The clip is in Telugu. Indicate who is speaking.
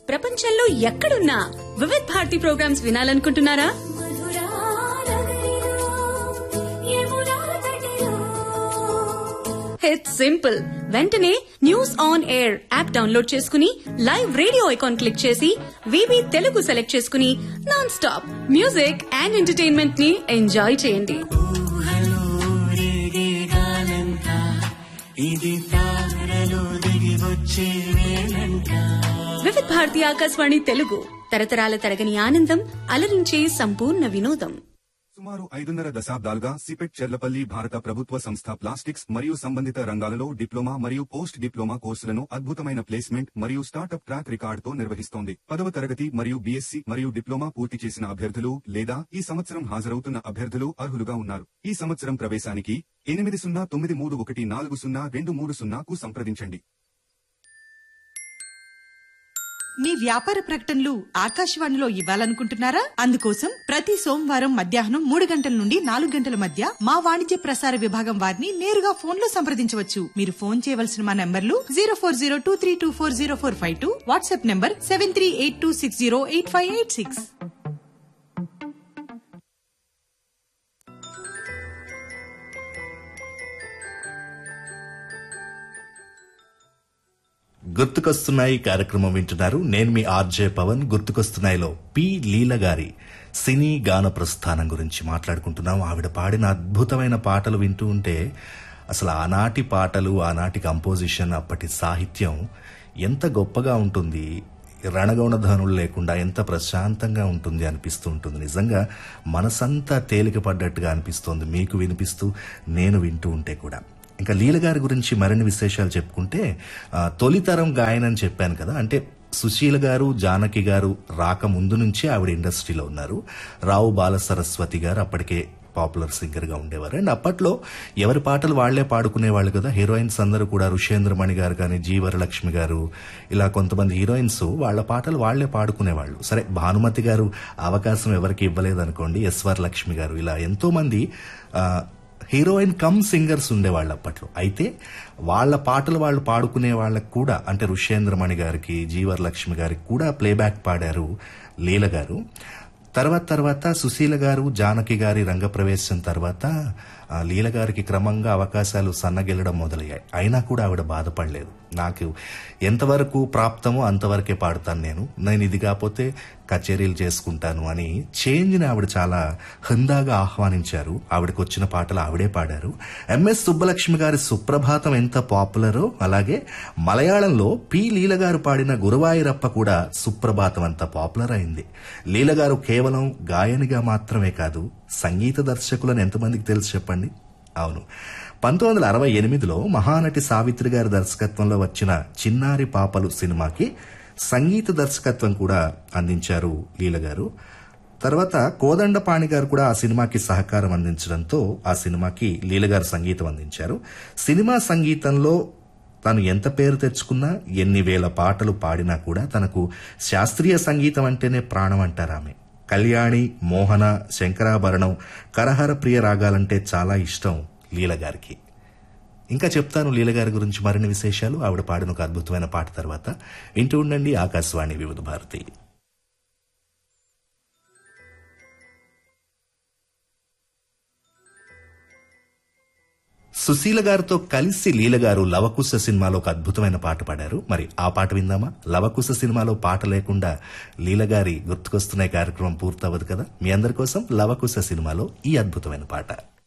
Speaker 1: ప్రపంచంలో ఎక్కడున్నా వివిధ్ భారతి ప్రోగ్రామ్స్ వినాలనుకుంటున్నారా ఇట్స్ సింపుల్ వెంటనే news on air app download చేసుకుని లైవ్ రేడియో ఐకాన్ క్లిక్ చేసి వివి తెలుగు సెలెక్ట్ చేసుకుని non stop music and entertainment ని ఎంజాయ్ చేయండి వివిధ భారతి ఆకాశవాణి తెలుగు తరతరాల తరగని ఆనందం అలరించే సంపూర్ణ వినోదం
Speaker 2: సుమారు ఐదున్నర దశాబ్దాలుగా సిపెట్ చెర్లపల్లి భారత ప్రభుత్వ సంస్థ ప్లాస్టిక్స్ మరియు సంబంధిత రంగాలలో డిప్లొమా మరియు పోస్ట్ డిప్లొమా కోర్సులను అద్భుతమైన ప్లేస్మెంట్ మరియు స్టార్టప్ ట్రాక్ రికార్డుతో నిర్వహిస్తోంది పదవ తరగతి మరియు బీఎస్సీ మరియు డిప్లొమా పూర్తి చేసిన అభ్యర్థులు లేదా ఈ సంవత్సరం హాజరవుతున్న అభ్యర్థులు అర్హులుగా ఉన్నారు ఈ సంవత్సరం ప్రవేశానికి ఎనిమిది సున్నా తొమ్మిది మూడు ఒకటి నాలుగు సున్నా రెండు మూడు సున్నాకు సంప్రదించండి
Speaker 3: మీ వ్యాపార ప్రకటనలు ఆకాశవాణిలో ఇవ్వాలనుకుంటున్నారా అందుకోసం ప్రతి సోమవారం మధ్యాహ్నం మూడు గంటల నుండి నాలుగు గంటల మధ్య మా వాణిజ్య ప్రసార విభాగం వారిని నేరుగా ఫోన్ లో సంప్రదించవచ్చు మీరు ఫోన్ చేయవలసిన మా నంబర్లు zero four zero two three two four zero four five two WhatsApp number seven three eight two six zero eight five eight six
Speaker 4: గుర్తుకొస్తున్నాయి కార్యక్రమం వింటున్నారు నేను మీ ఆర్జే పవన్ గుర్తుకొస్తున్నాయిలో పి లీల గారి సినీ గాన ప్రస్థానం గురించి మాట్లాడుకుంటున్నాం ఆవిడ పాడిన అద్భుతమైన పాటలు వింటూ ఉంటే అసలు ఆనాటి పాటలు ఆనాటి కంపోజిషన్ అప్పటి సాహిత్యం ఎంత గొప్పగా ఉంటుంది రణగౌణ ధనులు లేకుండా ఎంత ప్రశాంతంగా ఉంటుంది అనిపిస్తూ ఉంటుంది నిజంగా మనసంతా తేలిక పడ్డట్టుగా అనిపిస్తోంది మీకు వినిపిస్తూ నేను వింటూ ఉంటే కూడా ఇంకా లీల గారి గురించి మరిన్ని విశేషాలు చెప్పుకుంటే ఆ, తొలితరం గాయన అని చెప్పాను కదా అంటే సుశీల గారు జానకి గారు రాక ముందు నుంచే ఆవిడ ఇండస్ట్రీలో ఉన్నారు రావు బాల సరస్వతి గారు అప్పటికే పాపులర్ సింగర్ గా ఉండేవారు అండ్ అప్పట్లో ఎవరి పాటలు వాళ్లే పాడుకునేవాళ్ళు కదా హీరోయిన్స్ అందరూ కూడా ఋషేంద్రమణి గారు కానీ జీవరలక్ష్మి గారు ఇలా కొంతమంది హీరోయిన్స్ వాళ్ళ పాటలు వాళ్లే పాడుకునేవాళ్ళు సరే భానుమతి గారు అవకాశం ఎవరికి ఇవ్వలేదనుకోండి ఎస్వర్ లక్ష్మి గారు ఇలా ఎంతో మంది ఆ, హీరోయిన్ కమ్ సింగర్స్ ఉండేవాళ్ళు అప్పట్లో అయితే వాళ్ళ పాటలు వాళ్ళు పాడుకునే వాళ్ళకు కూడా అంటే ఋషేంద్రమణి గారికి జీవర్ లక్ష్మి గారికి కూడా ప్లేబ్యాక్ పాడారు లీల గారు తర్వాత తర్వాత సుశీల గారు జానకి గారి రంగప్రవేశం తర్వాత ఆ, లీల గారికి క్రమంగా అవకాశాలు సన్నగిల్లడం మొదలయ్యాయి అయినా కూడా ఆవిడ బాధపడలేదు నాకు ఎంతవరకు ప్రాప్తమో అంతవరకే పాడతాను నేను నేను ఇది కాకపోతే కచేరీలు చేసుకుంటాను అని చేంజ్ని ఆవిడ చాలా హుందాగా ఆహ్వానించారు ఆవిడకి వచ్చిన పాటలు ఆవిడే పాడారు ఎంఎస్ సుబ్బలక్ష్మి గారి సుప్రభాతం ఎంత పాపులరో అలాగే మలయాళంలో పి లీల గారు పాడిన గురువాయూరప్ప కూడా సుప్రభాతం అంత పాపులర్ అయింది లీల గారు కేవలం గాయనిగా మాత్రమే కాదు సంగీత దర్శకులను ఎంతమందికి తెలుసు చెప్పండి అవును పంతొమ్మిది వందల అరవై ఎనిమిదిలో మహానటి సావిత్రి గారి దర్శకత్వంలో వచ్చిన చిన్నారి పాపలు సినిమాకి సంగీత దర్శకత్వం కూడా అందించారు లీల గారు తర్వాత కోదండపాణి గారు కూడా ఆ సినిమాకి సహకారం అందించడంతో ఆ సినిమాకి లీల గారు సంగీతం అందించారు సినిమా సంగీతంలో తను ఎంత పేరు తెచ్చుకున్నా ఎన్ని వేల పాటలు పాడినా కూడా తనకు శాస్త్రీయ సంగీతం అంటేనే ప్రాణం అంటారు ఆమె కళ్యాణి మోహన శంకరాభరణం కరహర ప్రియ రాగాలంటే చాలా ఇష్టం లీల గారికి ఇంకా చెప్తాను లీల గారి గురించి మరిన్ని విశేషాలు ఆవిడ పాడిన ఒక అద్భుతమైన పాట తర్వాత వింటూ ఉండండి ఆకాశవాణి వివిధ భారతి సుశీల గారితో కలిసి లీల గారు లవకుశ సినిమాలో ఒక అద్భుతమైన పాట పాడారు మరి ఆ పాట విందామా లవకుశ సినిమాలో పాట లేకుండా లీల గారి గుర్తుకొస్తున్నాయి కార్యక్రమం పూర్తవదు కదా మీ అందరి కోసం లవకుశ సినిమాలో ఈ అద్భుతమైన పాట